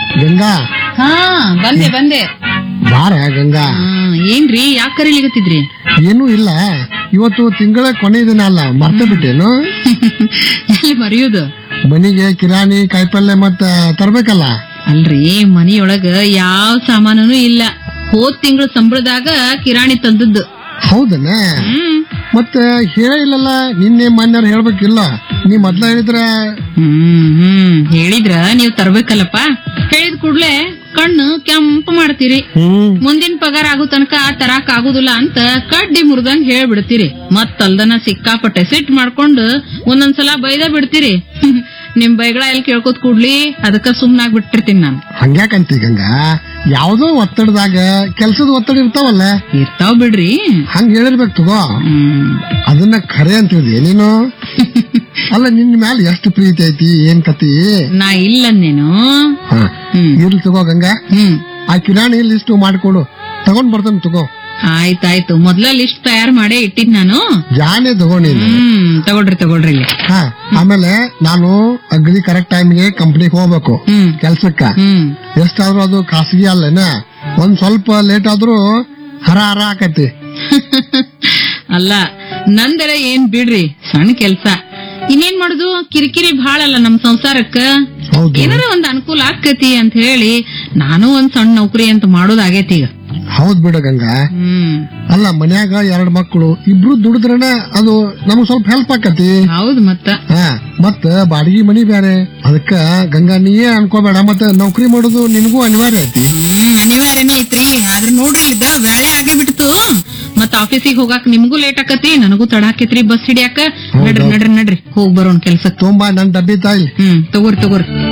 ಗಂಗಾ ಹಾ ಬಂದೆ ಬಂದೆ ಬಾರ ಗಂಗಾ ಹಾ, ಏನ್ರಿ ಯಾಕೆ ಕರೀಲಿಗತ್ತಿದ್ರಿ ಏನೂ ಇಲ್ಲ ಇವತ್ತು ತಿಂಗಳ ಕೊನೆ ದಿನ ಅಲ್ಲ ಮರ್ತ ಬಿಟ್ಟೇನು ಎಲ್ಲಿ ಮರೆಯೋದು ಮನಿಗೆ ಕಿರಾಣಿ ಕಾಯಿಪಲ್ಯ ಮತ್ತ ತರ್ಬೇಕಲ್ಲ ಅಲ್ರಿ ಮನಿಯೊಳಗ ಯಾವ ಸಾಮಾನು ಇಲ್ಲ ಹೋದ್ ತಿಂಗಳ ಸಂಬಳದಾಗ ಕಿರಾಣಿ ತಂದದ್ದು ಹೌದನ ಹ್ಮ್ ಮತ್ತ ಹೇಳಿಲ್ಲಲ್ಲ ನಿನ್ನೆ ಮೊನ್ನೆ ಹೇಳ್ಬೇಕಿಲ್ಲ ನೀ ಮೊದ್ಲ ಹೇಳಿದ್ರ ಹ್ಮ್ ಹ್ಮ್ ಹೇಳಿದ್ರ ನೀವ್ ತರ್ಬೇಕಲ್ಲಪ್ಪ ಹೇಳಿದ ಕೂಡ್ಲೆ ಕಣ್ಣು ಕೆಂಪು ಮಾಡ್ತೀರಿ ಹ್ಮ್ ಮುಂದಿನ ಪಗಾರ ಆಗೋ ತನಕ ತರಾಕ್ ಆಗುದಿಲ್ಲ ಅಂತ ಕಡ್ಡಿ ಮುರಿದಂಗ್ ಹೇಳ್ಬಿಡ್ತೀರಿ ಮತ್ತಲ್ದನ ಸಿಕ್ಕಾಪಟ್ಟೆ ಸಿಟ್ ಮಾಡ್ಕೊಂಡು ಒಂದೊಂದ್ಸಲ ಬೈದ ಬಿಡ್ತೀರಿ ನಿಮ್ ಬೈಗಳ ಎಲ್ಲಿ ಕೇಳ್ಕೊತ್ ಕೂಡ್ಲಿ ಅದಕ್ಕ ಸುಮ್ನಾಗ್ ಬಿಟ್ಟಿರ್ತೀನಿ ನಾನು ಹಂಗ್ಯಾಕಂತಿ ಗಂಗಾ ಯಾವ್ದೋ ಒತ್ತಡದಾಗ ಕೆಲ್ಸದ ಒತ್ತಡ ಇರ್ತಾವಲ್ಲ ಇರ್ತಾವ್ ಬಿಡ್ರಿ ಹಂಗ ಹೇಳಿರ್ಬೇಕು ತಗೋ ಹ್ಮ್ ಅದನ್ನ ಖರೆ ಅಂತಿದ್ದೆ ನೀನು ಅಲ್ಲ ನಿನ್ ಮ್ಯಾಲ ಎಷ್ಟು ಪ್ರೀತಿ ಐತಿ ಏನ್ ಕತಿ ನಾ ಇಲ್ಲಂದೇನು ಹ, ಹ್ಮ್ ಇರ್ಲಿ ತಗೋ ಗಂಗಾ ಹ್ಮ್ ಆ ಕಿರಾಣಿ ಲಿಸ್ಟ್ ಮಾಡ್ಕೊಡು ತಗೊಂಡ್ ಬರ್ತಾನೆ ತಗೋ ಆಯ್ತಾಯ್ತು ಮೊದ್ಲ ಲಿಸ್ಟ್ ತಯಾರ್ ಮಾಡೇ ಇಟ್ಟಿದ್ ನಾನು ಜಾನೆ ತಗೋ ನೀನು ಹ್ಮ್ ತಗೊಳ್ರಿ ತಗೊಳ್ರಿ ಇಲ್ಲಿ ಹ ಆಮೇಲೆ ನಾನು ಅಗ್ರಿ ಕರೆಕ್ಟ್ ಟೈಮ್ಗೆ ಕಂಪ್ನಿಗೆ ಹೋಗ್ಬೇಕು ಹ್ಮ್ ಕೆಲ್ಸಕ್ಕ ಹ್ಮ್ ಎಷ್ಟಾದ್ರೂ ಅದು ಖಾಸಗಿ ಅಲ್ಲೇನ ಒಂದ್ ಸ್ವಲ್ಪ ಲೇಟ್ ಆದ್ರೂ ಹರ ಹರ ಆಕತಿ ಅಲ್ಲ ನಂದರ ಏನ್ ಬಿಡ್ರಿ ಸಣ್ಣ ಕೆಲ್ಸ ಇನ್ನೇನ್ ಮಾಡುದು ಕಿರಿಕಿರಿ ಭಾಳ ಅಲ್ಲ ನಮ್ ಸಂಸಾರಕ್ಕ ಹೌದು ಏನಾರ ಒಂದ್ ಅನುಕೂಲ ಆಕ್ಕತಿ ಅಂತ ಹೇಳಿ ನಾನು ಒಂದ್ ಸಣ್ಣ ನೌಕರಿ ಅಂತ ಮಾಡೋದಾಗೈತಿ ಈಗ ಹೌದ್ ಬಿಡು ಗಂಗಾ ಹ್ಮ್ ಅಲ್ಲ ಮನ್ಯಾಗ ಎರಡ್ ಮಕ್ಕಳು ಇಬ್ರು ದುಡಿದ್ರನ ಅದು ನಮಗ್ ಸ್ವಲ್ಪ ಹೆಲ್ಪ್ ಆಕತಿ ಹೌದ್ ಮತ್ತ ಹಾ ಮತ್ತ ಬಾಡಿಗೆ ಮನಿ ಬೇರೆ ಅದಕ್ಕ ಗಂಗಾ ನೀಯೇ ಅನ್ಕೋಬೇಡ ಮತ್ತ ನೌಕರಿ ಮಾಡೋದು ನಿನಗೂ ಅನಿವಾರ್ಯ ಐತಿ ಹ್ಮ್ ಅನಿವಾರ್ಯನೇ ಐತ್ರಿ ಆದ್ರ ನೋಡ್ರಿ ಇದ ಬ್ಯಾಳೆ ಆಗೇ ಬಿಡ್ತು ಮತ್ತ ಆಫೀಸಿಗೆ ಹೋಗಾಕ ನಿಮ್ಗೂ ಲೇಟ್ ಆಕತಿ ನನಗೂ ತಡ ಆಕೇತ್ರಿ ಬಸ್ ಹಿಡಿಯಾಕ ನಡ್ರಿ ನಡ್ರಿ ನಡ್ರಿ ಹೋಗ್ ಬರೋಣ ಕೆಲ್ಸಕ್ ತುಂಬಾ ನನ್ ಡಬ್ಬಿ ತಾಯಿ ಹ್ಮ್ ತಗೋರಿ ತಗೋರಿ